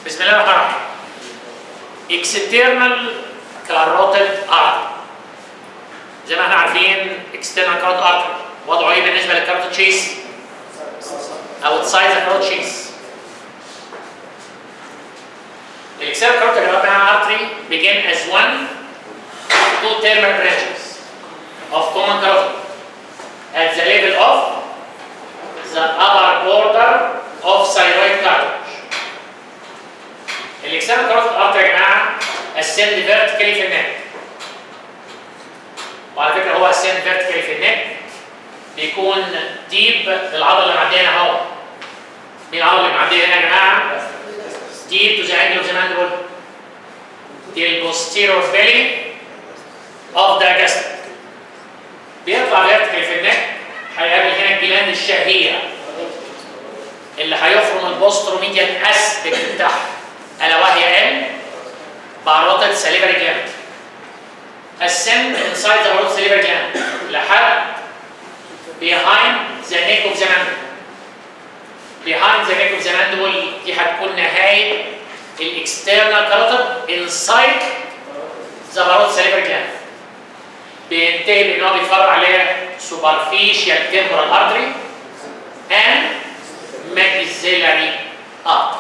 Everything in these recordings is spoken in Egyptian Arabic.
بسم الله الرحمن الرحيم external carotid artery زي ما احنا عارفين external carotid artery وضعه ايه بالنسبه للكاروتيد تشيس outside the carotid chase The external carotid artery begin as one two terminal branches of common carotid at the level of the upper border of thyroid cartilage. الاكسترنال كاروتيد ارتري يا جماعه ascend vertically في النك. وعلى فكره هو ascend vertically في النك بيكون ديب للعضله اللي معديه هنا اهو. مين العضله اللي معديه هنا يا جماعه؟ deep to the angle of the mandible. The posterior belly of the gastric. بيطلع vertically في النك هيقابل هنا الجلاند الشهيره اللي هيخرم البوستروميديان اسبكت بتاعها الا وهي ال باروتيد ساليفري جلاند ascend inside the barotic salivary gland لحد behind the neck of the mandible behind the neck of the mandible دي هتكون نهايه الاكسترنال كاروتيد inside the barotic salivary gland بينتهي بان هو بيتفرع عليها superficial temporal artery and maxillary artery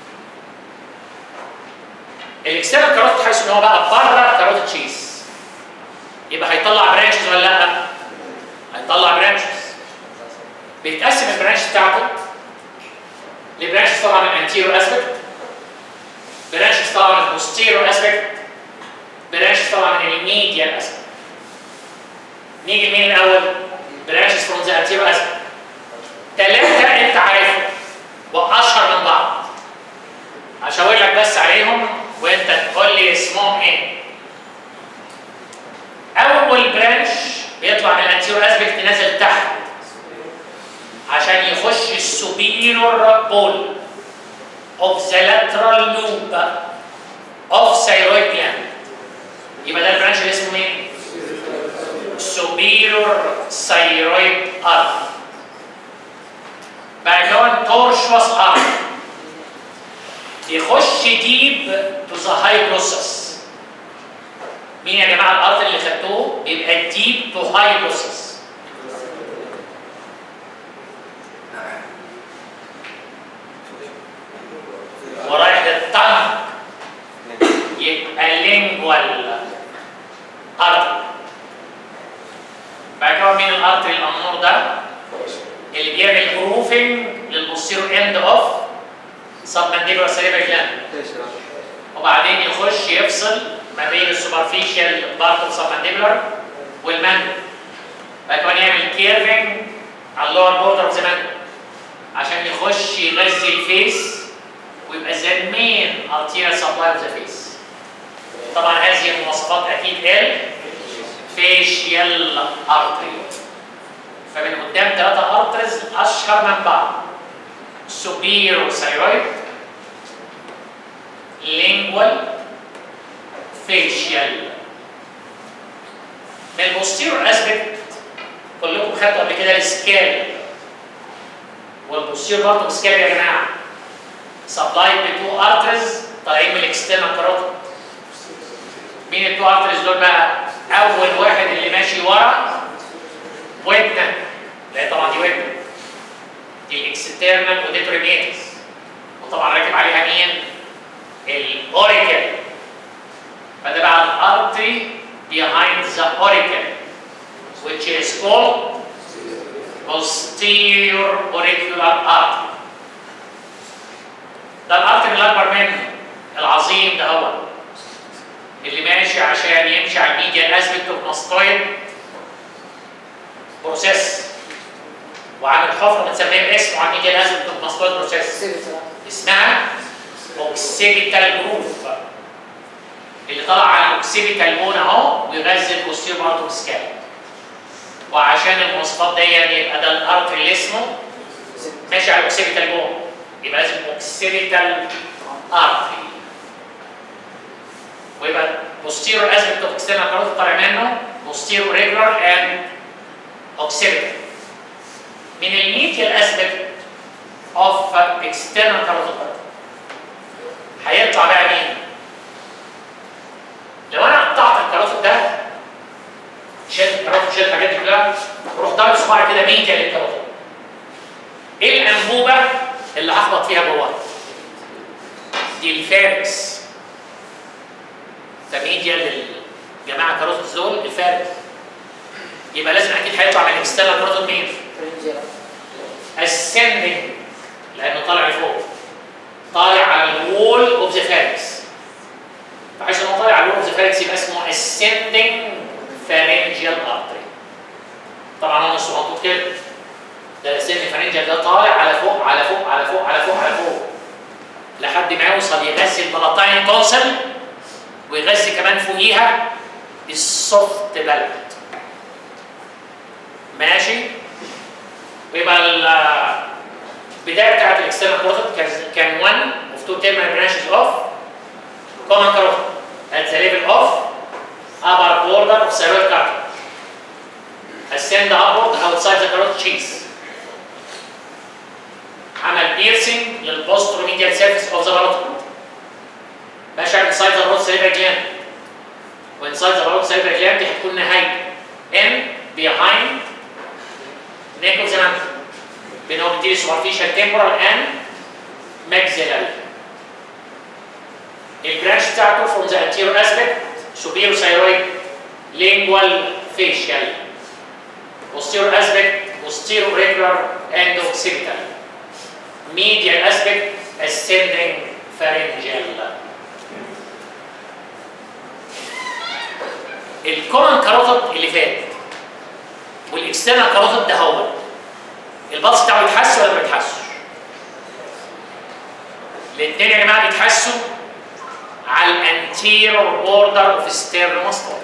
الاكسترنال كاروتيد حيث ان هو بقى بره كاروتيد تشيز يبقى هيطلع برانشز ولا لا؟ هيطلع برانشز بيتقسم البرانش بتاعته لبرانشز طبعا من الانتيريور اسبكت برانشز طبعا من البوستيريور اسبكت برانشز طبعا من الميديال اسبكت نيجي لمين الاول؟ برانشز فروم ذا انتيريور اسبكت ثلاثه انت عارفهم واشهر من بعض هشاور لك بس عليهم وانت تقول لي اسمهم ايه اول برانش بيطلع من الانتيريور اسبكت نازل تحت عشان يخش السوبيريور بول اوف ذا لاترال لوب اوف ثايرويد جلاند يبقى ده البرانش اللي اسمه ايه؟ superior thyroid artery بعد كده tortuous artery يخش ديب تو ذا هايبروسس مين يا جماعه الارض اللي خدتوه يبقى ديب تو هايبروسس ورايح للطنج يبقى لينجوال ارتري بعد كده مين الارتري الامور ده اللي بيعمل جروفنج للبوستيرو اند اوف سبمنديبولار سيريبرال جلاند وبعدين يخش يفصل ما بين السوبرفيشال بارت اوف سبمنديبولار والماندل بعد كده يعمل كيرفنج على اللور بوردر اوف ذا ماندل عشان يخش يغذي الفيس ويبقى ذا مين ارتيريال سبلاي اوف ذا فيس طبعا هذه المواصفات اكيد ال فيشيال ارتري فمن قدام ثلاثة ارترز اشهر من بعض سوبيرو ثايرويد لينجوال فيشيال من البوستيرور اسبكت كلكم خدتوا قبل كده السكال والبوستيرور برضه سكال يا جماعه سبلايد بتو ارترز طالعين من الاكسترنال كاروتيد مين التو ارترز دول بقى؟ اول واحد اللي ماشي ورا ودنا لا طبعا دي ودنا دي الاكسترنال اوديتوريميتس وطبعا راكب عليها مين؟ الاوريكل فده بقى الارتري behind the auricle which is called posterior auricular artery ده الارتري الاكبر منه العظيم ده هو اللي ماشي عشان يمشي على الميديا اسبكت اوف ماستويد بروسيس وعامل حفره بنسميها باسمه على الميديا اسبكت اوف ماستويد بروسيس اسمها اوكسيبيتال جروف اللي طلع على الاوكسيبيتال بون اهو ويغذي البوستيريور بارت سكال وعشان المواصفات دي يبقى ده الارتري اللي اسمه ماشي على الاوكسيبيتال بون يبقى لازم اوكسيبيتال ارتري ويبقى posterior aspect of external carotid طالع منه posterior regular and occipital من الميديال aspect of external carotid الفارس فميديال للجماعه كاروتيد دول الفارس يبقى لازم اكيد هيطلع من الاكسترنال كاروتيد مين؟ فرنجيرا ascending لانه طالع لفوق طالع على الوول اوف ذا فاركس فعشان هو طالع على الوول اوف ذا فاركس يبقى اسمه ascending pharyngeal artery طبعا هو مش محطوط كده ده ascending pharyngeal ده طالع على فوق على فوق على فوق على فوق على فوق لحد ما يوصل يغذي البلاطين تونسل ويغذي كمان فوقيها السوفت بلد ماشي ويبقى البدايه بتاعت الاكسترنال كاروتيد كان one of two terminal branches of common carotid at the level of upper border of thyroid cartilage ascend upward outside the carotid sheath عمل بيرسينج للبوستروميديال سيرفيس اوف ذا باروتيد ماشي على inside the carotid cerebral gland وانسايد ذا carotid cerebral gland دي هتكون نهايته in behind neck of the mantle بين obtuse superficial temporal and maxillary البرانش بتاعته from the anterior aspect superior thyroid lingual facial posterior aspect posterior auricular and occipital medial aspect ascending pharyngeal الكومن كاروتيد اللي فات والاكسترنال كاروتيد ده هو البلس بتاعه يتحس ولا ما يتحسش؟ الاثنين يا جماعه بيتحسوا على الانتيرور بوردر اوف ستيرنوستويد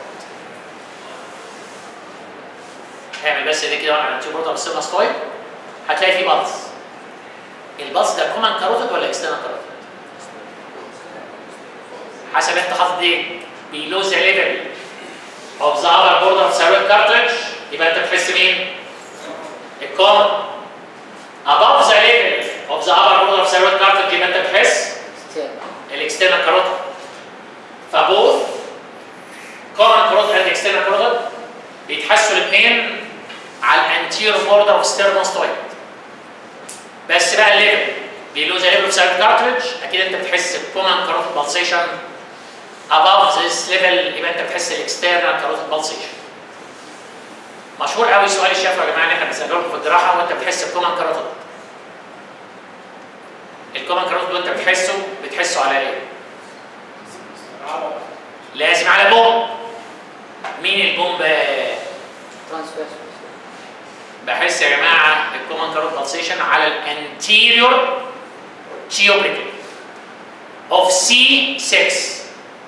اعمل بس دي كده على الانتيرور بوردر اوف ستيرنوستويد هتلاقي فيه بلس البلس ده كومن كاروتيد ولا اكسترنال كاروتيد؟ حسب انت حاطط ايه؟ below the level of the upper border of thyroid cartilage يبقى انت بتحس مين؟ الكومن above the level of the upper border of thyroid cartilage يبقى انت بتحس ستيرن الاكسترنال كاروتيد فبوث كومن كاروتيد اند اكسترنال كاروتيد بيتحسوا الاثنين على الانتيرو بوردر اوف ستيرنوستويد بس بقى الليفل بيلو ذا ليفل اوف ثايرويد كارتريج اكيد انت بتحس بكومن كاروتيد بالسيشن above this level يبقى انت بتحس الاكسترنال كاروتيد بالسيشن مشهور قوي سؤال الشفره يا جماعه اللي احنا بنساله لكم في الجراحه وانت بتحس بكومن كاروتيد الكومن كاروتيد وانت بتحسه بتحسه على ايه؟ لازم على بوم مين البوم بقى؟ ترانسفيرس بحس يا جماعه الكومن كاروت بالسيشن على الانتيريور تيوبريكل اوف سي 6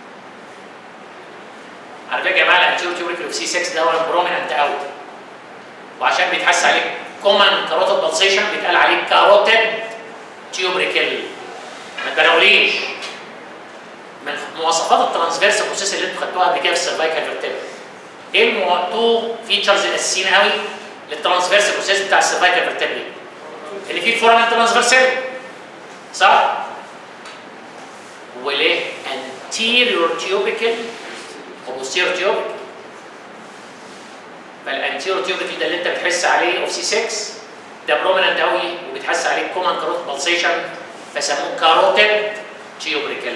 على فكره يا جماعه الانتيريور تيوبريكل اوف سي 6 ده هو البروميننت قوي وعشان بيتحس عليه كومن كاروتيد بالسيشن بيتقال عليه كاروتيد تيوبريكل ما تبالغوليش من مواصفات الترانسفيرس بروسيس اللي انتوا خدتوها قبل كده في السيرفايكال فيرتيبرا ايه المو فيتشرز الاساسيين قوي للترانسفيرس بروسيس بتاع السيرفايكال فيرتيبرا اللي فيه الفورامين ترانسفيرسال صح وليه anterior tubercle وبوستيريور tubercle فالانتيريور tubercle ده اللي انت بتحس عليه اوف سي 6 ده بروميننت قوي وبتحس عليه كومن كاروت بالسيشن فسموه كاروتيد تيوبريكل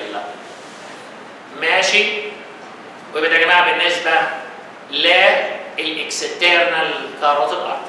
ماشي ويبقى ده يا جماعه بالنسبه للاكسترنال كاروتيد ارتري